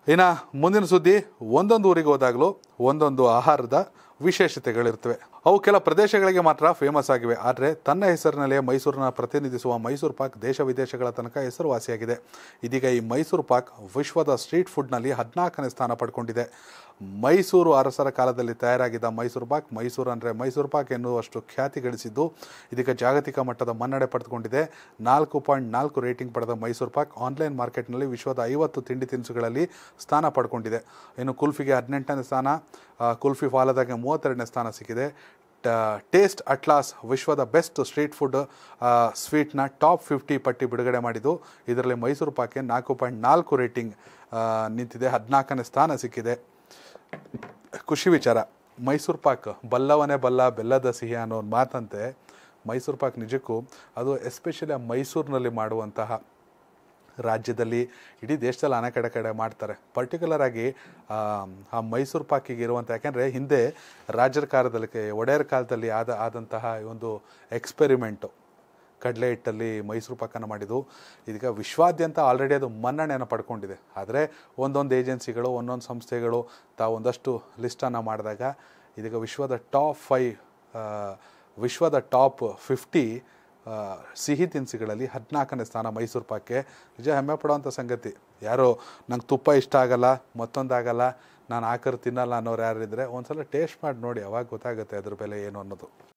ಇನ್ನು ಮುಂದಿನ ಸುದ್ದಿ ಒಂದೊಂದು ಊರಿಗೆ ಹೋದಾಗಲೂ ಒಂದೊಂದು ಆಹಾರದ ವಿಶೇಷತೆಗಳಿರ್ತವೆ ಅವು ಕೆಲ ಪ್ರದೇಶಗಳಿಗೆ ಮಾತ್ರ ಫೇಮಸ್ ಆಗಿವೆ ಆದರೆ ತನ್ನ ಹೆಸರಿನಲ್ಲೇ ಮೈಸೂರನ್ನ ಪ್ರತಿನಿಧಿಸುವ ಮೈಸೂರು ಪಾಕ್ ದೇಶ ವಿದೇಶಗಳ ತನಕ ಹೆಸರುವಾಸಿಯಾಗಿದೆ ಇದೀಗ ಈ ಮೈಸೂರು ಪಾಕ್ ವಿಶ್ವದ ಸ್ಟ್ರೀಟ್ ಫುಡ್ನಲ್ಲಿ ಹದಿನಾಲ್ಕನೇ ಸ್ಥಾನ ಪಡ್ಕೊಂಡಿದೆ ಮೈಸೂರು ಅರಸರ ಕಾಲದಲ್ಲಿ ತಯಾರಾಗಿದ್ದ ಮೈಸೂರು ಪಾಕ್ ಮೈಸೂರು ಅಂದರೆ ಮೈಸೂರು ಪಾಕ್ ಎನ್ನುವಷ್ಟು ಖ್ಯಾತಿ ಗಳಿಸಿದ್ದು ಇದೀಗ ಜಾಗತಿಕ ಮಟ್ಟದ ಮನ್ನಣೆ ಪಡೆದುಕೊಂಡಿದೆ ನಾಲ್ಕು ಪಾಯಿಂಟ್ ನಾಲ್ಕು ರೇಟಿಂಗ್ ಪಡೆದ ಮೈಸೂರು ಪಾಕ್ ಆನ್ಲೈನ್ ಮಾರ್ಕೆಟ್ನಲ್ಲಿ ವಿಶ್ವದ ಐವತ್ತು ತಿಂಡಿ ತಿನಿಸುಗಳಲ್ಲಿ ಸ್ಥಾನ ಪಡ್ಕೊಂಡಿದೆ ಇನ್ನು ಕುಲ್ಫಿಗೆ ಹದಿನೆಂಟನೇ ಸ್ಥಾನ ಆ, ಕುಲ್ಫಿ ಫಾಲದಾಗೆ ಮೂವತ್ತೆರಡನೇ ಸ್ಥಾನ ಸಿಕ್ಕಿದೆ ಟ- ಟೇಸ್ಟ್ ಅಟ್ಲಾಸ್ ವಿಶ್ವದ ಬೆಸ್ಟ್ ಸ್ಟ್ರೀಟ್ ಫುಡ್ ಆ, ಸ್ವೀಟ್ನ ಟಾಪ್ ಫಿಫ್ಟಿ ಪಟ್ಟಿ ಬಿಡುಗಡೆ ಮಾಡಿದ್ದು ಇದರಲ್ಲಿ ಮೈಸೂರು ಪಾಕ್ಗೆ ನಾಲ್ಕು ಪಾಯಿಂಟ್ ನಾಲ್ಕು ರೇಟಿಂಗ್ ಆ, ನಿಂತಿದೆ ಹದಿನಾಲ್ಕನೇ ಸ್ಥಾನ ಸಿಕ್ಕಿದೆ ಖುಷಿ ವಿಚಾರ ಮೈಸೂರು ಪಾಕ್ ಬಲ್ಲವನೇ ಬಲ್ಲ ಬೆಲ್ಲದ ಸಿಹಿ ಅನ್ನೋ ಒಂದು ಮಾತಂತೆ ಮೈಸೂರು ಪಾಕ್ ನಿಜಕ್ಕೂ ಅದು ಎಸ್ಪೆಷಲಿ ಆ ಮೈಸೂರಿನಲ್ಲಿ ಮಾಡುವಂತಹ ರಾಜ್ಯದಲ್ಲಿ ಇಡೀ ದೇಶದಲ್ಲಿ ಅನೇಕ ಕಡೆ ಕಡೆ ಮಾಡ್ತಾರೆ ಪರ್ಟಿಕ್ಯುಲರ್ ಆಗಿ ಆ, ಆ ಮೈಸೂರು ಪಾಕಿಗೆ ಇರುವಂಥ ಯಾಕೆಂದರೆ ಹಿಂದೆ ರಾಜರ ಕಾಲದಲ್ಲಿ ಕೆ- ಒಡೆಯರ್ ಕಾಲದಲ್ಲಿ ಆದ ಆದಂತಹ ಈ ಒಂದು ಎಕ್ಸ್ಪೆರಿಮೆಂಟು ಕಡಲೆ ಹಿಟ್ಟಲ್ಲಿ ಮೈಸೂರು ಪಾಕನ್ನು ಮಾಡಿದ್ದು ಇದೀಗ ವಿಶ್ವಾದ್ಯಂತ ಆಲ್ರೆಡಿ ಅದು ಮನ್ನಣೆಯನ್ನು ಪಡ್ಕೊಂಡಿದೆ ಆದರೆ ಒಂದೊಂದು ಏಜೆನ್ಸಿಗಳು ಒಂದೊಂದು ಸಂಸ್ಥೆಗಳು ತಾವು ಒಂದಷ್ಟು ಲಿಸ್ಟನ್ನು ಮಾಡಿದಾಗ ಇದೀಗ ವಿಶ್ವದ ಟಾಪ್ ಫೈ ವಿಶ್ವದ ಟಾಪ್ ಫಿಫ್ಟಿ ಸಿಹಿ ತಿನಿಸುಗಳಲ್ಲಿ ಹದಿನಾಲ್ಕನೇ ಸ್ಥಾನ ಮೈಸೂರು ಪಾಕ್ಗೆ ನಿಜ ಹೆಮ್ಮೆ ಪಡುವಂಥ ಸಂಗತಿ ಯಾರೋ ನಂಗೆ ತುಪ್ಪ ಇಷ್ಟ ಆಗಲ್ಲ ಮತ್ತೊಂದಾಗಲ್ಲ ನಾನು ಆಕರ್ ತಿನ್ನಲ್ಲ ಅನ್ನೋರು ಯಾರಿದ್ರೆ ಒಂದ್ಸಲ ಟೇಸ್ಟ್ ಮಾಡಿ ನೋಡಿ ಅವಾಗ ಗೊತ್ತಾಗುತ್ತೆ ಅದ್ರ ಬೆಲೆ ಏನು ಅನ್ನೋದು